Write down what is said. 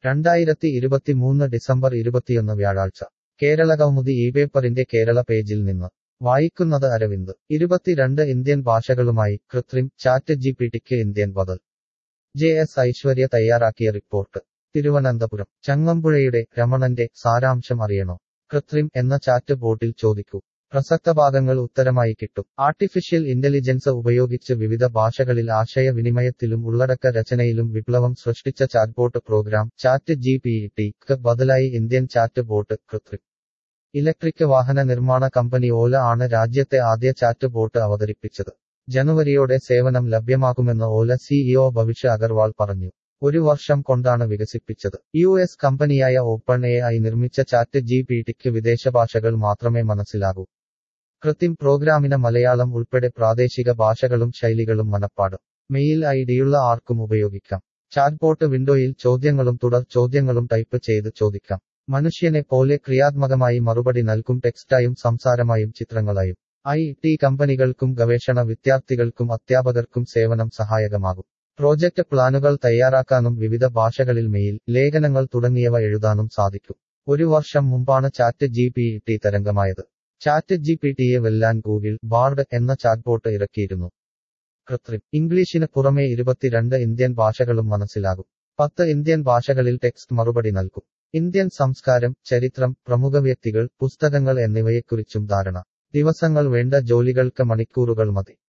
രണ്ടായിരത്തി ഇരുപത്തിമൂന്ന് ഡിസംബർ ഇരുപത്തിയൊന്ന് വ്യാഴാഴ്ച കേരള കൗമുദി ഈ പേപ്പറിന്റെ കേരള പേജിൽ നിന്ന് വായിക്കുന്നത് അരവിന്ദ് ഇരുപത്തിരണ്ട് ഇന്ത്യൻ ഭാഷകളുമായി കൃത്രിം ചാറ്റ് ജി പി ടിക്ക് ഇന്ത്യൻ ബദൽ ജെ എസ് ഐശ്വര്യ തയ്യാറാക്കിയ റിപ്പോർട്ട് തിരുവനന്തപുരം ചങ്ങമ്പുഴയുടെ രമണന്റെ സാരാംശം അറിയണോ കൃത്രിം എന്ന ചാറ്റ് ബോട്ടിൽ ചോദിക്കൂ പ്രസക്ത ഭാഗങ്ങൾ ഉത്തരമായി കിട്ടും ആർട്ടിഫിഷ്യൽ ഇന്റലിജൻസ് ഉപയോഗിച്ച് വിവിധ ഭാഷകളിൽ ആശയവിനിമയത്തിലും ഉള്ളടക്ക രചനയിലും വിപ്ലവം സൃഷ്ടിച്ച chatbot program chat G P ടിക്ക് ബദലായി Indian chatbot Krutrim electric വാഹന നിർമ്മാണ കമ്പനി ഓല ആണ് രാജ്യത്തെ ആദ്യ ചാറ്റ് ബോട്ട് അവതരിപ്പിച്ചത് ജനുവരിയോടെ സേവനം ലഭ്യമാകുമെന്ന് ഓല സിഇഒ ഭവിഷ്യ അഗർവാൾ പറഞ്ഞു ഒരു വർഷം കൊണ്ടാണ് വികസിപ്പിച്ചത് യു എസ് കമ്പനിയായ ഓപ്പൺ എ ഐ നിർമ്മിച്ച ചാറ്റ് ജി പി ടിക്ക് വിദേശ ഭാഷകൾ മാത്രമേ മനസ്സിലാകൂ കൃത്യം പ്രോഗ്രാമിന് മലയാളം ഉൾപ്പെടെ പ്രാദേശിക ഭാഷകളും ശൈലികളും മനപ്പാടും മെയിൽ ഐ ഡിയുള്ള ആർക്കും ഉപയോഗിക്കാം ചാറ്റ്ബോട്ട് വിൻഡോയിൽ ചോദ്യങ്ങളും തുടർ ചോദ്യങ്ങളും ടൈപ്പ് ചെയ്ത് ചോദിക്കാം മനുഷ്യനെ പോലെ ക്രിയാത്മകമായി മറുപടി നൽകും ടെക്സ്റ്റായും സംസാരമായും ചിത്രങ്ങളായും ഐ ടി കമ്പനികൾക്കും ഗവേഷണ വിദ്യാർത്ഥികൾക്കും അധ്യാപകർക്കും സേവനം സഹായകമാകും പ്രോജക്റ്റ് പ്ലാനുകൾ തയ്യാറാക്കാനും വിവിധ ഭാഷകളിൽ മെയിൽ ലേഖനങ്ങൾ തുടങ്ങിയവ എഴുതാനും സാധിക്കും ഒരു വർഷം മുമ്പാണ് ചാറ്റ് ജി പി ടി തരംഗമായത് ചാറ്റ് ജി പി ടിയെ വെല്ലാൻ ഗൂഗിൾ ബാർഡ് എന്ന ചാറ്റ്ബോട്ട് ഇറക്കിയിരുന്നു കൃത്രിം ഇംഗ്ലീഷിന് പുറമെ ഇരുപത്തിരണ്ട് ഇന്ത്യൻ ഭാഷകളും മനസ്സിലാകും പത്ത് ഇന്ത്യൻ ഭാഷകളിൽ ടെക്സ്റ്റ് മറുപടി നൽകും ഇന്ത്യൻ സംസ്കാരം ചരിത്രം പ്രമുഖ വ്യക്തികൾ പുസ്തകങ്ങൾ എന്നിവയെക്കുറിച്ചും ധാരണ ദിവസങ്ങൾ വേണ്ട ജോലികൾക്ക് മണിക്കൂറുകൾ മതി